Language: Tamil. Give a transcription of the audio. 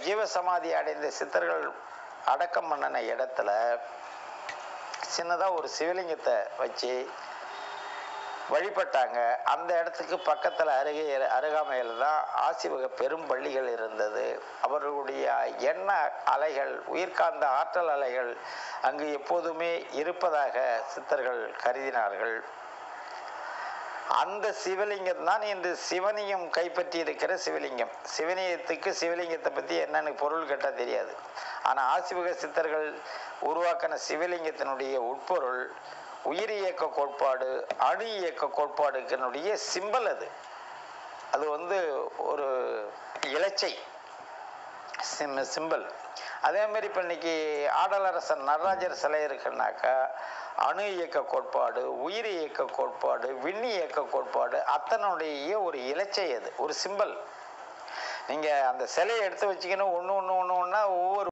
ஜீவசமாதி அடைந்த சித்தர்கள் அடக்கம் பண்ணின இடத்துல சின்னதாக ஒரு சிவலிங்கத்தை வச்சு வழிபட்டாங்க அந்த இடத்துக்கு பக்கத்தில் அருகே அருகாமையில் தான் ஆசிவக பெரும் பள்ளிகள் இருந்தது அவர்களுடைய எண்ண அலைகள் உயிர்காந்த ஆற்றல் அலைகள் அங்கு எப்போதுமே இருப்பதாக சித்தர்கள் கருதினார்கள் அந்த சிவலிங்கம் தான் இன்று சிவனியம் கைப்பற்றி இருக்கிற சிவலிங்கம் சிவனியத்துக்கு சிவலிங்கத்தை பற்றி என்னன்னு பொருள் கேட்டால் தெரியாது ஆனால் ஆசிவக சித்தர்கள் உருவாக்கின சிவலிங்கத்தினுடைய உட்பொருள் உயிர் இயக்க கோட்பாடு அணு இயக்க கோட்பாடுக்கினுடைய சிம்பல் அது அது வந்து ஒரு இலச்சை சிம் சிம்பல் அதே மாதிரி இப்போ இன்னைக்கு ஆடலரசன் நடராஜர் சிலை இருக்குன்னாக்கா அணு இயக்க கோட்பாடு உயிர் இயக்க கோட்பாடு விண்ணி இயக்க கோட்பாடு அத்தனுடைய ஒரு இலச்சை அது ஒரு சிம்பல் நீங்கள் அந்த சிலையை எடுத்து வச்சிக்கணும் ஒன்று ஒன்று ஒன்று ஒன்றா ஒவ்வொரு